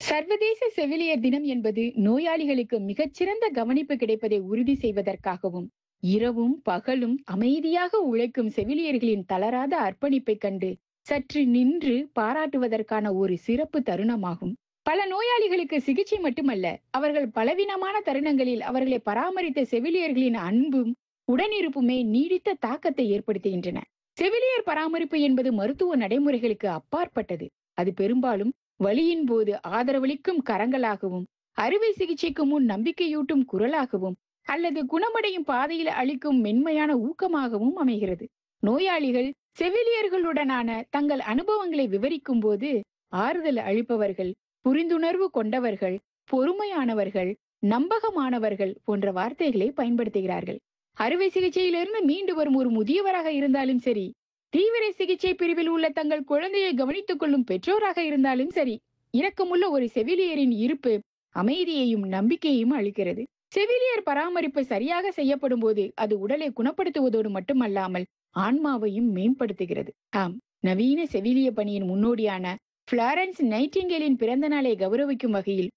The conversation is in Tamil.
சர்வதேச செவிலியர் தினம் என்பது நோயாளிகளுக்கு மிகச்சிறந்த கவனிப்பு கிடைப்பதை உறுதி செய்வதற்காகவும் இரவும் பகலும் அமைதியாக உழைக்கும் செவிலியர்களின் தளராத அர்ப்பணிப்பை கண்டு சற்று நின்று பாராட்டுவதற்கான ஒரு சிறப்பு தருணமாகும் பல நோயாளிகளுக்கு சிகிச்சை மட்டுமல்ல அவர்கள் பலவீனமான தருணங்களில் அவர்களை பராமரித்த செவிலியர்களின் அன்பும் உடனிருப்புமே நீடித்த தாக்கத்தை ஏற்படுத்துகின்றன செவிலியர் பராமரிப்பு என்பது மருத்துவ நடைமுறைகளுக்கு அப்பாற்பட்டது அது பெரும்பாலும் வலியின் போது ஆதரவளிக்கும் கரங்களாகவும் அறுவை சிகிச்சைக்கு முன் நம்பிக்கையூட்டும் குரலாகவும் அல்லது குணமடையும் பாதையில் அளிக்கும் மென்மையான ஊக்கமாகவும் அமைகிறது நோயாளிகள் செவிலியர்களுடனான தங்கள் அனுபவங்களை விவரிக்கும் போது ஆறுதல் அளிப்பவர்கள் புரிந்துணர்வு கொண்டவர்கள் பொறுமையானவர்கள் நம்பகமானவர்கள் போன்ற வார்த்தைகளை பயன்படுத்துகிறார்கள் அறுவை சிகிச்சையிலிருந்து மீண்டு வரும் ஒரு முதியவராக இருந்தாலும் சரி தீவிர சிகிச்சை பிரிவில் உள்ள தங்கள் குழந்தையை கவனித்துக் கொள்ளும் பெற்றோராக இருந்தாலும் சரி இரக்கமுள்ள ஒரு செவிலியரின் இருப்பு அமைதியையும் நம்பிக்கையையும் அளிக்கிறது செவிலியர் பராமரிப்பு சரியாக செய்யப்படும் போது அது உடலை குணப்படுத்துவதோடு மட்டுமல்லாமல் ஆன்மாவையும் மேம்படுத்துகிறது ஆம் நவீன செவிலிய பணியின் முன்னோடியான பிளாரன்ஸ் நைட்டிங்கேலின் பிறந்த நாளை கௌரவிக்கும் வகையில்